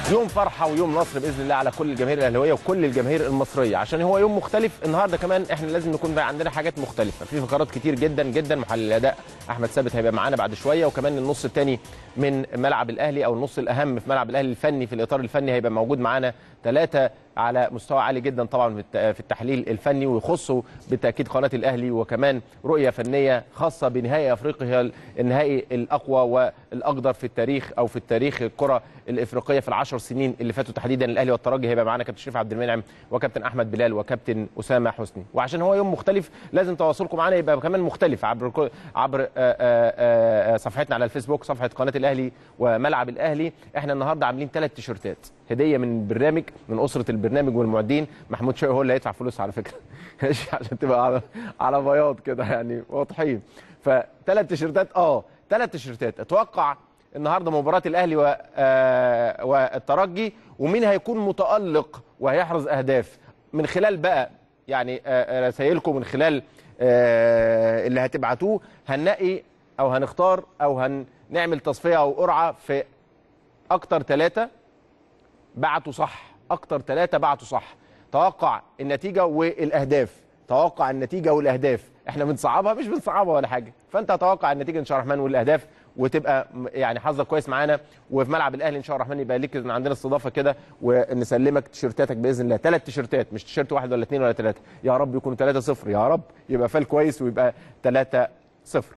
يوم فرحه ويوم نصر باذن الله على كل الجماهير الاهلاويه وكل الجماهير المصريه عشان هو يوم مختلف النهارده كمان احنا لازم نكون بقى عندنا حاجات مختلفه في فقرات كتير جدا جدا محلل الاداء احمد ثابت هيبقى معانا بعد شويه وكمان النص الثاني من ملعب الاهلي او النص الاهم في ملعب الاهلي الفني في الاطار الفني هيبقى موجود معانا ثلاثه على مستوى عالي جدا طبعا في التحليل الفني ويخصوا بالتاكيد قناه الاهلي وكمان رؤيه فنيه خاصه بنهائي افريقيا النهائي الاقوى والاقدر في التاريخ او في التاريخ الكره الافريقيه في العشر سنين اللي فاتوا تحديدا الاهلي والترجي هيبقى معانا كابتن شريف عبد المنعم وكابتن احمد بلال وكابتن اسامه حسني وعشان هو يوم مختلف لازم تواصلكم معانا يبقى كمان مختلف عبر عبر آآ آآ صفحتنا على الفيسبوك صفحه قناه الاهلي وملعب الاهلي احنا النهارده عاملين ثلاث تيشرتات هديه من البرنامج من اسره البرنامج والمعدين محمود شوقي هو اللي هيدفع فلوس على فكره ماشي عشان تبقى على على بياض كده يعني واضحين فثلاث تيشرتات اه ثلاث تيشرتات اتوقع النهارده مباراه الاهلي و... آه... والترجي ومين هيكون متالق وهيحرز اهداف من خلال بقى يعني آه رسائلكم من خلال آه اللي هتبعتوه هنلاقي او هنختار او هنعمل تصفيه او قرعه في اكتر ثلاثه بعتوا صح اكتر ثلاثه بعتوا صح توقع النتيجه والاهداف توقع النتيجه والاهداف احنا بنصعبها مش بنصعبها ولا حاجه فانت هتوقع النتيجه ان شاء الله الرحمن والاهداف وتبقى يعني حظك كويس معانا وفي ملعب الاهلي ان شاء الله الرحمن يبقى ليك عندنا استضافه كده ونسلمك تيشيرتاتك باذن الله ثلاث تيشيرتات مش تيشيرت واحد ولا اثنين ولا ثلاثه يا رب يكونوا 3 0 يا رب يبقى فال كويس ويبقى 3 0